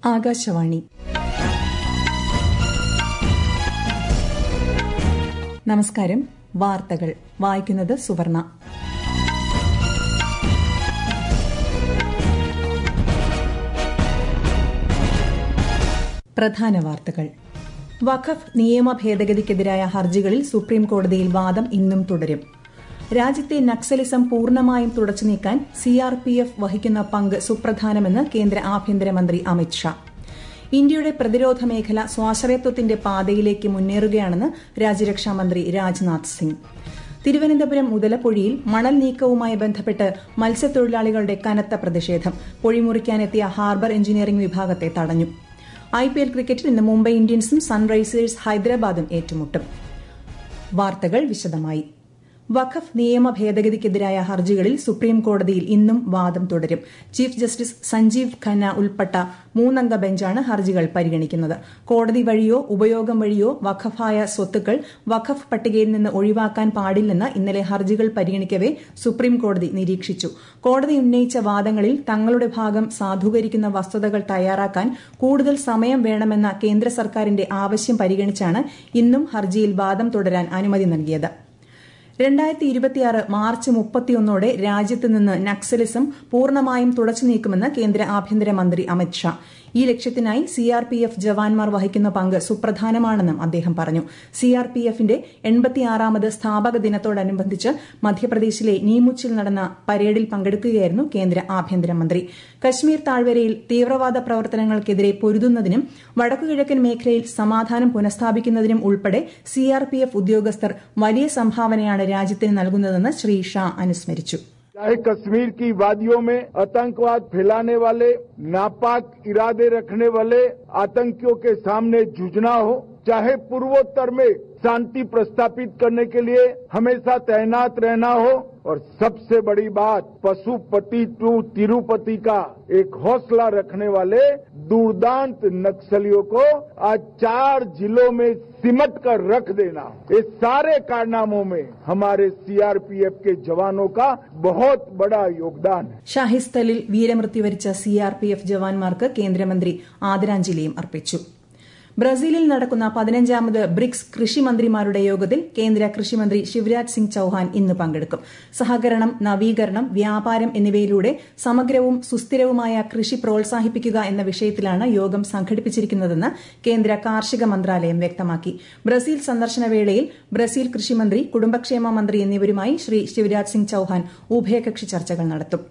ആകാശവാണി നമസ്കാരം വാർത്തകൾ വായിക്കുന്നത് സുവർണ പ്രധാന വാർത്തകൾ വഖഫ് നിയമ ഭേദഗതിക്കെതിരായ ഹർജികളിൽ സുപ്രീം കോടതിയിൽ വാദം ഇന്നും തുടരും രാജ്യത്തെ നക്സലിസം പൂർണ്ണമായും തുടച്ചു നീക്കാൻ സിആർപിഎഫ് വഹിക്കുന്ന പങ്ക് സുപ്രധാനമെന്ന് കേന്ദ്ര ആഭ്യന്തരമന്ത്രി അമിത് ഷാ ഇന്ത്യയുടെ പ്രതിരോധ മേഖല സ്വാശ്രയത്വത്തിന്റെ പാതയിലേക്ക് മുന്നേറുകയാണെന്ന് രാജ്യരക്ഷാമന്ത്രി രാജ്നാഥ് സിംഗ് തിരുവനന്തപുരം മുതലപ്പൊഴിയിൽ മണൽ നീക്കവുമായി ബന്ധപ്പെട്ട് മത്സ്യത്തൊഴിലാളികളുടെ കനത്ത പ്രതിഷേധം പൊഴിമുറിക്കാനെത്തിയ ഹാർബർ എഞ്ചിനീയറിംഗ് വിഭാഗത്തെ തടഞ്ഞു ഐപിഎൽ ക്രിക്കറ്റിൽ ഇന്ന് മുംബൈ ഇന്ത്യൻസും സൺറൈസേഴ്സ് ഹൈദരാബാദും ഏറ്റുമുട്ടും വാർത്തകൾ വിശദമായി വഖഫ് നിയമ ഭേദഗതിക്കെതിരായ ഹർജികളിൽ സുപ്രീം കോടതിയിൽ ഇന്നും വാദം തുടരും ചീഫ് ജസ്റ്റിസ് സഞ്ജീവ് ഖന്ന ഉൾപ്പെട്ട മൂന്നംഗ ബെഞ്ചാണ് ഹർജികൾ പരിഗണിക്കുന്നത് കോടതി വഴിയോ ഉപയോഗം വഴിയോ വഖഫായ സ്വത്തുക്കൾ വഖഫ് പട്ടികയിൽ നിന്ന് ഒഴിവാക്കാൻ പാടില്ലെന്ന് ഇന്നലെ ഹർജികൾ പരിഗണിക്കവെ സുപ്രീം കോടതി നിരീക്ഷിച്ചു കോടതി ഉന്നയിച്ച വാദങ്ങളിൽ തങ്ങളുടെ ഭാഗം സാധൂകരിക്കുന്ന വസ്തുതകൾ തയ്യാറാക്കാൻ കൂടുതൽ സമയം വേണമെന്ന കേന്ദ്ര സർക്കാരിന്റെ ആവശ്യം പരിഗണിച്ചാണ് ഇന്നും ഹർജിയിൽ വാദം തുടരാൻ അനുമതി നൽകിയത് രണ്ടായിരത്തി ഇരുപത്തിയാറ് മാർച്ച് മുപ്പത്തിയൊന്നോടെ രാജ്യത്ത് നിന്ന് നക്സലിസം പൂർണ്ണമായും തുടച്ചു നീക്കുമെന്ന് കേന്ദ്ര ആഭ്യന്തരമന്ത്രി അമിത് ഷാ ഈ ലക്ഷ്യത്തിനായി സിആർപിഎഫ് ജവാന്മാർ വഹിക്കുന്ന പങ്ക് സുപ്രധാനമാണെന്നും അദ്ദേഹം പറഞ്ഞു സിആർപിഎഫിന്റെ എൺപത്തിയാറാമത് സ്ഥാപക ദിനത്തോടനുബന്ധിച്ച് മധ്യപ്രദേശിലെ നീമുച്ചിൽ നടന്ന പരേഡിൽ പങ്കെടുക്കുകയായിരുന്നു കേന്ദ്ര ആഭ്യന്തരമന്ത്രി കശ്മീർ താഴ്വരയിൽ തീവ്രവാദ പ്രവർത്തനങ്ങൾക്കെതിരെ പൊരുതുന്നതിനും വടക്കുകിഴക്കൻ മേഖലയിൽ സമാധാനം പുനഃസ്ഥാപിക്കുന്നതിനും ഉൾപ്പെടെ സിആർപിഎഫ് ഉദ്യോഗസ്ഥർ വലിയ സംഭാവനയാണ് രാജ്യത്തിന് നൽകുന്നതെന്ന് ശ്രീ ഷാ അനുസ്മരിച്ചു चाहे कश्मीर की वादियों में आतंकवाद फैलाने वाले नापाक इरादे रखने वाले आतंकियों के सामने जूझना हो चाहे पूर्वोत्तर में शांति प्रस्तापित करने के लिए हमेशा तैनात रहना हो और सबसे बड़ी बात पशुपति टू तिरुपति का एक हौसला रखने वाले दुर्दांत नक्सलियों को आज चार जिलों में सिमट कर रख देना ये सारे कारनामों में हमारे सीआरपीएफ के जवानों का बहुत बड़ा योगदान है ഷാഹിസ്ഥലിൽ വീരമൃത്യു വരിച്ച സിആർപിഎഫ് ജവാന്മാർക്ക് കേന്ദ്രമന്ത്രി ആദരാഞ്ജലിയും അർപ്പിച്ചു ബ്രസീലിൽ നടക്കുന്ന പതിനഞ്ചാമത് ബ്രിക്സ് കൃഷിമന്ത്രിമാരുടെ യോഗത്തിൽ കേന്ദ്ര കൃഷിമന്ത്രി ശിവരാജ് സിംഗ് ചൌഹാൻ ഇന്ന് പങ്കെടുക്കും സഹകരണം നവീകരണം വ്യാപാരം എന്നിവയിലൂടെ സമഗ്രവും സുസ്ഥിരവുമായ കൃഷി പ്രോത്സാഹിപ്പിക്കുക എന്ന വിഷയത്തിലാണ് യോഗം സംഘടിപ്പിച്ചിരിക്കുന്നതെന്ന് കേന്ദ്ര കാർഷിക മന്ത്രാലയം വ്യക്തമാക്കി ബ്രസീൽ സന്ദർശന വേളയിൽ ബ്രസീൽ കൃഷിമന്ത്രി കുടുംബക്ഷേമ മന്ത്രി എന്നിവരുമായി ശ്രീ ശിവരാജ് സിംഗ് ചൌഹാൻ ഉഭയകക്ഷി ചർച്ചകൾ നടത്തും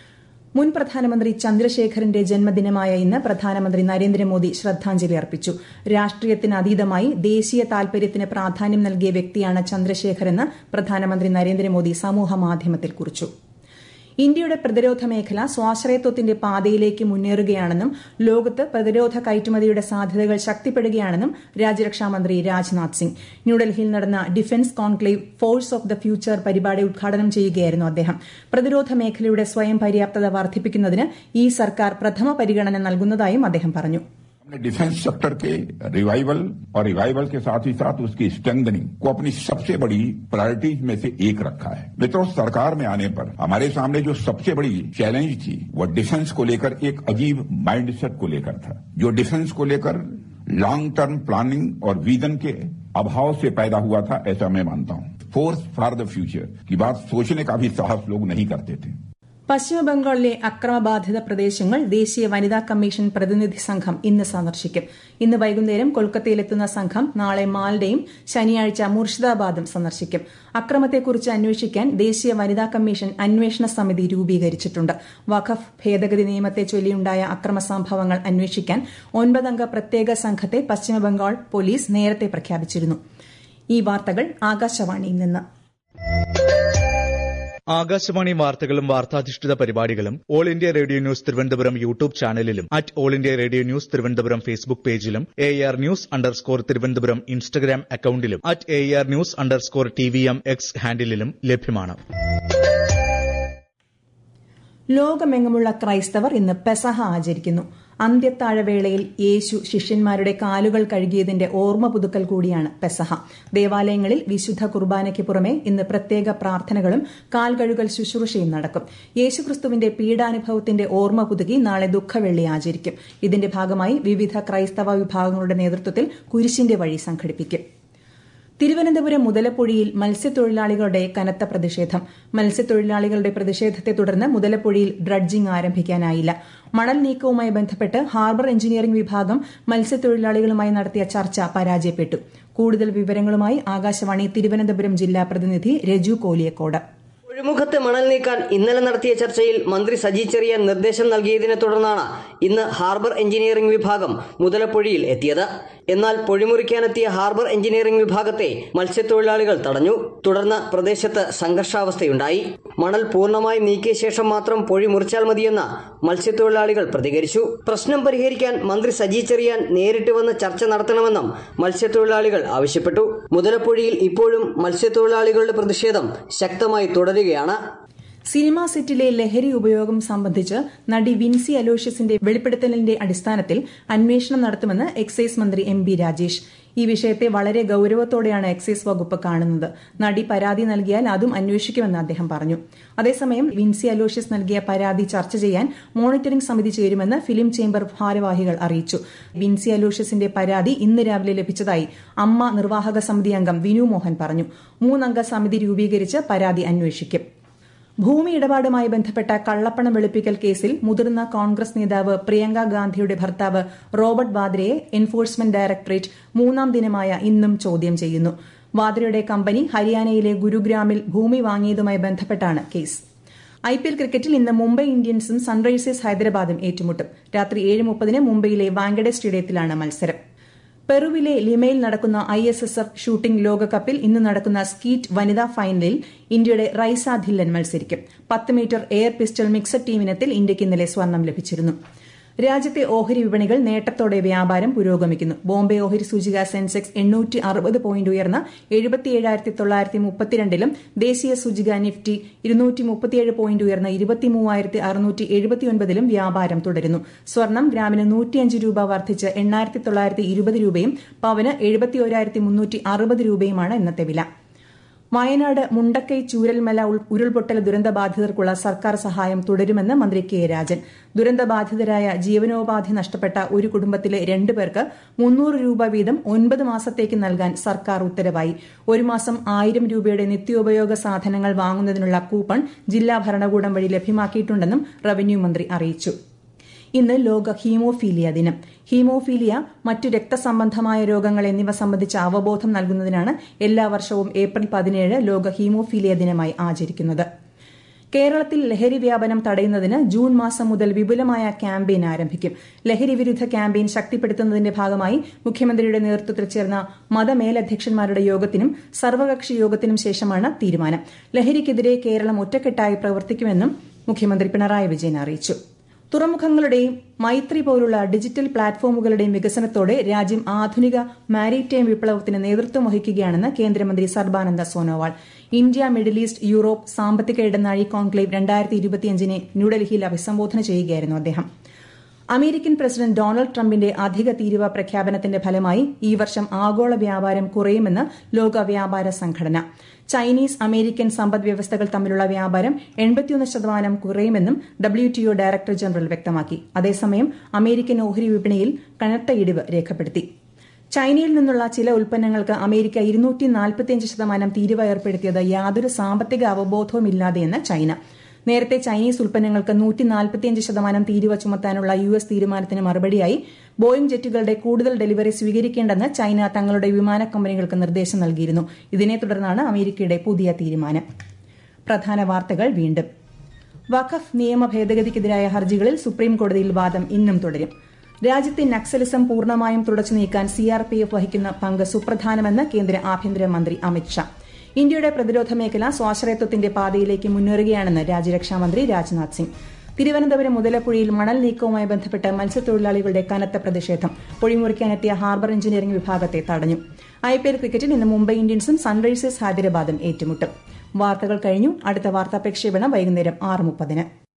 മുൻ പ്രധാനമന്ത്രി ചന്ദ്രശേഖരന്റെ ജന്മദിനമായ ഇന്ന് പ്രധാനമന്ത്രി നരേന്ദ്രമോദി ശ്രദ്ധാഞ്ജലി അർപ്പിച്ചു രാഷ്ട്രീയത്തിന് അതീതമായി ദേശീയ താൽപര്യത്തിന് പ്രാധാന്യം നൽകിയ വ്യക്തിയാണ് ചന്ദ്രശേഖരെന്ന് പ്രധാനമന്ത്രി നരേന്ദ്രമോദി സമൂഹമാധ്യമത്തിൽ കുറിച്ചു ഇന്ത്യയുടെ പ്രതിരോധ മേഖല സ്വാശ്രയത്വത്തിന്റെ പാതയിലേക്ക് മുന്നേറുകയാണെന്നും ലോകത്ത് പ്രതിരോധ കയറ്റുമതിയുടെ സാധ്യതകൾ ശക്തിപ്പെടുകയാണെന്നും രാജ്യരക്ഷാമന്ത്രി രാജ്നാഥ് സിംഗ് ന്യൂഡൽഹിയിൽ നടന്ന defence conclave force of the future പരിപാടി ഉദ്ഘാടനം ചെയ്യുകയായിരുന്നു അദ്ദേഹം പ്രതിരോധ മേഖലയുടെ സ്വയം പര്യാപ്തത വർദ്ധിപ്പിക്കുന്നതിന് ഈ സർക്കാർ പ്രഥമ പരിഗണന നൽകുന്നതായും അദ്ദേഹം പറഞ്ഞു हमने डिफेंस सेक्टर के रिवाइवल और रिवाइवल के साथ ही साथ उसकी स्ट्रेंथनिंग को अपनी सबसे बड़ी प्रायोरिटीज में से एक रखा है मित्रों सरकार में आने पर हमारे सामने जो सबसे बड़ी चैलेंज थी वो डिफेंस को लेकर एक अजीब माइंडसेट को लेकर था जो डिफेंस को लेकर लॉन्ग टर्म प्लानिंग और विजन के अभाव से पैदा हुआ था ऐसा मैं मानता हूं फोर्स फॉर द फ्यूचर की बात सोचने का भी साहस लोग नहीं करते थे പശ്ചിമബംഗാളിലെ അക്രമബാധിത പ്രദേശങ്ങൾ ദേശീയ വനിതാ കമ്മീഷൻ പ്രതിനിധി സംഘം ഇന്ന് സന്ദർശിക്കും ഇന്ന് വൈകുന്നേരം കൊൽക്കത്തയിലെത്തുന്ന സംഘം നാളെ മാൽഡയും ശനിയാഴ്ച മുർഷിദാബാദും സന്ദർശിക്കും അക്രമത്തെക്കുറിച്ച് അന്വേഷിക്കാൻ ദേശീയ വനിതാ കമ്മീഷൻ അന്വേഷണ സമിതി രൂപീകരിച്ചിട്ടുണ്ട് വഖഫ് ഭേദഗതി നിയമത്തെ ചൊല്ലിയുണ്ടായ അക്രമ സംഭവങ്ങൾ അന്വേഷിക്കാൻ ഒൻപതംഗ പ്രത്യേക സംഘത്തെ പശ്ചിമബംഗാൾ പോലീസ് നേരത്തെ പ്രഖ്യാപിച്ചിരുന്നു ഈ വാർത്തകൾ ആകാശവാണിയിൽ നിന്ന് ആകാശവാണി വാർത്തകളും വാർത്താധിഷ്ഠിത പരിപാടികളും all India radio news Thiruvananthapuram YouTube ചാനലിലും at all India radio news Thiruvananthapuram Facebook പേജിലും A R news underscore Thiruvananthapuram Instagram അക്കൌണ്ടിലും at A R news underscore T V M X ഹാൻഡിലും ലഭ്യമാണ് ലോകമെങ്ങുമുള്ള ക്രൈസ്തവർ ഇന്ന് പെസഹ ആചരിക്കുന്നു അന്ത്യത്താഴവേളയിൽ യേശു ശിഷ്യന്മാരുടെ കാലുകൾ കഴുകിയതിന്റെ ഓർമ്മ പുതുക്കൽ കൂടിയാണ് പെസഹ ദേവാലയങ്ങളിൽ വിശുദ്ധ കുർബാനയ്ക്ക് പുറമെ ഇന്ന് പ്രത്യേക പ്രാർത്ഥനകളും കാൽ കഴുകൽ ശുശ്രൂഷയും നടക്കും യേശുക്രിസ്തുവിന്റെ പീഡാനുഭവത്തിന്റെ ഓർമ്മ പുതുക്കി നാളെ ദുഃഖവെള്ളി ആചരിക്കും ഇതിന്റെ ഭാഗമായി വിവിധ ക്രൈസ്തവ വിഭാഗങ്ങളുടെ നേതൃത്വത്തിൽ കുരിശിന്റെ വഴി സംഘടിപ്പിക്കും തിരുവനന്തപുരം മുതലപ്പുഴയിൽ മത്സ്യത്തൊഴിലാളികളുടെ കനത്ത പ്രതിഷേധം മത്സ്യത്തൊഴിലാളികളുടെ പ്രതിഷേധത്തെ തുടർന്ന് മുതലപ്പുഴയിൽ ഡ്രഡ്ജിംഗ് ആരംഭിക്കാനായില്ല മണൽ നീക്കവുമായി ബന്ധപ്പെട്ട് ഹാർബർ എഞ്ചിനീയറിംഗ് വിഭാഗം മത്സ്യത്തൊഴിലാളികളുമായി നടത്തിയ ചർച്ച പരാജയപ്പെട്ടു കൂടുതൽ വിവരങ്ങളുമായി ആകാശവാണി തിരുവനന്തപുരം ജില്ലാ പ്രതിനിധി രജു കോലിയക്കോട് ഒഴിമുഖത്ത് മണൽ നീക്കാൻ ഇന്നലെ നടത്തിയ ചർച്ചയിൽ മന്ത്രി സജി ചെറിയാൻ നിർദ്ദേശം നൽകിയതിനെ തുടർന്നാണ് ഇന്ന് ഹാർബർ എഞ്ചിനീയറിംഗ് വിഭാഗം മുതലപ്പൊഴിയിൽ എത്തിയത് എന്നാൽ പൊഴിമുറിക്കാനെത്തിയ ഹാർബർ എഞ്ചിനീയറിംഗ് വിഭാഗത്തെ മത്സ്യത്തൊഴിലാളികൾ തടഞ്ഞു തുടർന്ന് പ്രദേശത്ത് സംഘർഷാവസ്ഥയുണ്ടായി മണൽ പൂർണ്ണമായി നീക്കിയ ശേഷം മാത്രം പൊഴി മുറിച്ചാൽ മതിയെന്ന് മത്സ്യത്തൊഴിലാളികൾ പ്രതികരിച്ചു പ്രശ്നം പരിഹരിക്കാൻ മന്ത്രി സജി ചെറിയാൻ നേരിട്ട് വന്ന് ചർച്ച നടത്തണമെന്നും മത്സ്യത്തൊഴിലാളികൾ ആവശ്യപ്പെട്ടു മുതലപ്പൊഴിയിൽ ഇപ്പോഴും മത്സ്യത്തൊഴിലാളികളുടെ പ്രതിഷേധം ശക്തമായി തുടരുകയാണ് സിനിമാ സെറ്റിലെ ലഹരി ഉപയോഗം സംബന്ധിച്ച് നടി വിൻസി അലോഷ്യസിന്റെ വെളിപ്പെടുത്തലിന്റെ അടിസ്ഥാനത്തിൽ അന്വേഷണം നടത്തുമെന്ന് എക്സൈസ് മന്ത്രി എം ബി രാജേഷ് ഈ വിഷയത്തെ വളരെ ഗൌരവത്തോടെയാണ് എക്സൈസ് വകുപ്പ് കാണുന്നത് നടി പരാതി നൽകിയാൽ അതും അന്വേഷിക്കുമെന്ന് അദ്ദേഹം പറഞ്ഞു അതേസമയം വിൻസി അലോഷ്യസ് നൽകിയ പരാതി ചർച്ച ചെയ്യാൻ മോണിറ്ററിംഗ് സമിതി ചേരുമെന്ന് ഫിലിം ചേംബർ ഭാരവാഹികൾ അറിയിച്ചു വിൻസി അലോഷ്യസിന്റെ പരാതി ഇന്ന് രാവിലെ ലഭിച്ചതായി അമ്മ നിർവാഹക സമിതി അംഗം വിനു മോഹൻ പറഞ്ഞു മൂന്നംഗ സമിതി രൂപീകരിച്ച് പരാതി അന്വേഷിക്കും ഭൂമി ഇടപാടുമായി ബന്ധപ്പെട്ട കള്ളപ്പണം വെളുപ്പിക്കൽ കേസിൽ മുതിർന്ന കോൺഗ്രസ് നേതാവ് പ്രിയങ്ക ഗാന്ധിയുടെ ഭർത്താവ് റോബർട്ട് വാദ്രയെ എൻഫോഴ്സ്മെന്റ് ഡയറക്ടറേറ്റ് മൂന്നാം ദിനമായ ഇന്നും ചോദ്യം ചെയ്യുന്നു വാദ്രയുടെ കമ്പനി ഹരിയാനയിലെ ഗുരുഗ്രാമിൽ ഭൂമി വാങ്ങിയതുമായി ബന്ധപ്പെട്ടാണ് കേസ് ഐ പി എൽ ക്രിക്കറ്റിൽ ഇന്ന് മുംബൈ ഇന്ത്യൻസും സൺറൈസേഴ്സ് ഹൈദരാബാദും ഏറ്റുമുട്ടും രാത്രി ഏഴ് മുപ്പതിന് മുംബൈയിലെ വാങ്കഡെ സ്റ്റേഡിയത്തിലാണ് മത്സരം പെറുവിലെ ലിമയിൽ നടക്കുന്ന I S S F shooting ലോകകപ്പിൽ ഇന്ന് നടക്കുന്ന സ്കീറ്റ് വനിതാ ഫൈനലിൽ ഇന്ത്യയുടെ റൈസ ധില്ലൻ മത്സരിക്കും പത്ത് മീറ്റർ എയർ പിസ്റ്റൾ മിക്സഡ് ടീമിനത്തിൽ ഇന്ത്യയ്ക്ക് ഇന്നലെ സ്വർണം ലഭിച്ചിരുന്നു രാജ്യത്തെ ഓഹരി വിപണികൾ നേട്ടത്തോടെ വ്യാപാരം പുരോഗമിക്കുന്നു ബോംബെ ഓഹരി സൂചിക സെൻസെക്സ് എണ്ണൂറ്റി അറുപത് പോയിന്റ് ഉയർന്ന എഴുപത്തിയേഴായിരത്തി തൊള്ളായിരത്തി മുപ്പത്തിരണ്ടിലും ദേശീയ സൂചിക നിഫ്റ്റി ഇരുന്നൂറ്റി മുപ്പത്തിയേഴ് പോയിന്റ് ഉയർന്ന ഇരുപത്തിമൂവായിരത്തി അറുന്നൂറ്റി എഴുപത്തിയൊൻപതിലും വ്യാപാരം തുടരുന്നു സ്വർണം ഗ്രാമിന് നൂറ്റിയഞ്ച് രൂപ വർദ്ധിച്ച് എണ്ണായിരത്തി തൊള്ളായിരത്തി ഇരുപത് രൂപയും പവന് എഴുപത്തിയോരായിരത്തി മുന്നൂറ്റി അറുപത് രൂപയുമാണ് ഇന്നത്തെ വില വയനാട് മുണ്ടക്കൈ ചൂരൽമല ഉരുൾപൊട്ടൽ ദുരന്തബാധിതർക്കുള്ള സർക്കാർ സഹായം തുടരുമെന്ന് മന്ത്രി കെ രാജൻ ദുരന്തബാധിതരായ ജീവനോപാധി നഷ്ടപ്പെട്ട ഒരു കുടുംബത്തിലെ രണ്ടു പേർക്ക് മുന്നൂറ് രൂപ വീതം ഒൻപത് മാസത്തേക്ക് നൽകാൻ സർക്കാർ ഉത്തരവായി ഒരു മാസം ആയിരം രൂപയുടെ നിത്യോപയോഗ സാധനങ്ങൾ വാങ്ങുന്നതിനുള്ള കൂപ്പൺ ജില്ലാ ഭരണകൂടം വഴി ലഭ്യമാക്കിയിട്ടുണ്ടെന്നും റവന്യൂ മന്ത്രി അറിയിച്ചു ഇന്ന് ലോക ഹീമോഫീലിയ ദിനം ഹീമോഫീലിയ മറ്റു രക്തസംബന്ധമായ രോഗങ്ങൾ എന്നിവ സംബന്ധിച്ച അവബോധം നൽകുന്നതിനാണ് എല്ലാ വർഷവും ഏപ്രിൽ പതിനേഴ് ലോക ഹീമോഫീലിയ ദിനമായി ആചരിക്കുന്നത് കേരളത്തിൽ ലഹരി വ്യാപനം തടയുന്നതിന് ജൂൺ മാസം മുതൽ വിപുലമായ ക്യാമ്പയിൻ ആരംഭിക്കും ലഹരി വിരുദ്ധ ക്യാമ്പയിൻ ശക്തിപ്പെടുത്തുന്നതിന്റെ ഭാഗമായി മുഖ്യമന്ത്രിയുടെ നേതൃത്വത്തിൽ ചേർന്ന മതമേലധ്യക്ഷന്മാരുടെ യോഗത്തിനും സർവകക്ഷി യോഗത്തിനും ശേഷമാണ് തീരുമാനം ലഹരിക്കെതിരെ കേരളം ഒറ്റക്കെട്ടായി പ്രവർത്തിക്കുമെന്നും മുഖ്യമന്ത്രി പിണറായി വിജയൻ അറിയിച്ചു തുറമുഖങ്ങളുടെയും മൈത്രി പോലുള്ള ഡിജിറ്റൽ പ്ലാറ്റ്ഫോമുകളുടെയും വികസനത്തോടെ രാജ്യം ആധുനിക മാരിടൈം വിപ്ലവത്തിന് നേതൃത്വം വഹിക്കുകയാണെന്ന് കേന്ദ്രമന്ത്രി Sarbananda Sonowal India middle east Europe സാമ്പത്തിക ഇടനാഴി കോൺക്ലേവ് രണ്ടായിരത്തി ഇരുപത്തിയഞ്ചിനെ ന്യൂഡൽഹിയിൽ അഭിസംബോധന ചെയ്യുകയായിരുന്നു അദ്ദേഹം അമേരിക്കൻ പ്രസിഡന്റ് ഡൊണാൾഡ് ട്രംപിന്റെ അധിക തീരുവ പ്രഖ്യാപനത്തിന്റെ ഫലമായി ഈ വർഷം ആഗോള വ്യാപാരം കുറയുമെന്ന് ലോക വ്യാപാര സംഘടന ചൈനീസ് അമേരിക്കൻ സമ്പദ് വ്യവസ്ഥകൾ തമ്മിലുള്ള വ്യാപാരം എൺപത്തിയൊന്ന് ശതമാനം കുറയുമെന്നും ഡബ്ല്യുടിഒ ഡയറക്ടർ ജനറൽ വ്യക്തമാക്കി അതേസമയം അമേരിക്കൻ ഓഹരി വിപണിയിൽ കനത്ത ഇടിവ് രേഖപ്പെടുത്തി ചൈനയിൽ നിന്നുള്ള ചില ഉൽപ്പന്നങ്ങൾക്ക് അമേരിക്ക ഇരുന്നൂറ്റി നാൽപ്പത്തിയഞ്ച് ശതമാനം തീരുവ ഏർപ്പെടുത്തിയത് യാതൊരു സാമ്പത്തിക അവബോധവുമില്ലാതെയെന്ന് ചൈന നേരത്തെ ചൈനീസ് ഉൽപ്പന്നങ്ങൾക്ക് നൂറ്റി നാൽപ്പത്തിയഞ്ച് ശതമാനം തീരുവ ചുമത്താനുള്ള യു എസ് തീരുമാനത്തിന് മറുപടിയായി ബോയിംഗ് ജെറ്റുകളുടെ കൂടുതൽ ഡെലിവറി സ്വീകരിക്കേണ്ടെന്ന് ചൈന തങ്ങളുടെ വിമാന കമ്പനികൾക്ക് നിർദ്ദേശം നൽകിയിരുന്നു ഇതിനെ തുടർന്നാണ് അമേരിക്കയുടെ പുതിയ തീരുമാനം പ്രധാന വാർത്തകൾ വീണ്ടും വഖഫ് നിയമ ഭേദഗതിക്കെതിരായ ഹർജികളിൽ സുപ്രീം കോടതിയിൽ വാദം ഇന്നും തുടരും രാജ്യത്തെ നക്സലിസം പൂർണ്ണമായും തുടച്ചു നീക്കാൻ സിആർപിഎഫ് വഹിക്കുന്ന പങ്ക് സുപ്രധാനമെന്ന് കേന്ദ്ര ആഭ്യന്തരമന്ത്രി അമിത്ഷാ ഇന്ത്യയുടെ പ്രതിരോധ മേഖല സ്വാശ്രയത്വത്തിന്റെ പാതയിലേക്ക് മുന്നേറുകയാണെന്ന് രാജ്യരക്ഷാമന്ത്രി രാജ്നാഥ് സിംഗ് തിരുവനന്തപുരം മുതലപ്പുഴയിൽ മണൽ നീക്കവുമായി ബന്ധപ്പെട്ട് മത്സ്യത്തൊഴിലാളികളുടെ കനത്ത പ്രതിഷേധം പൊഴിമുറിക്കാനെത്തിയ ഹാർബർ എഞ്ചിനീയറിംഗ് വിഭാഗത്തെ തടഞ്ഞു ഐപിഎൽ ക്രിക്കറ്റിൽ ഇന്ന് മുംബൈ ഇന്ത്യൻസും സൺറൈസേഴ്സ് ഹൈദരാബാദും ഏറ്റുമുട്ടും വാർത്തകൾ കഴിഞ്ഞു അടുത്ത വാർത്താ പ്രക്ഷേപണം വൈകുന്നേരം ആറ് മുപ്പതിന്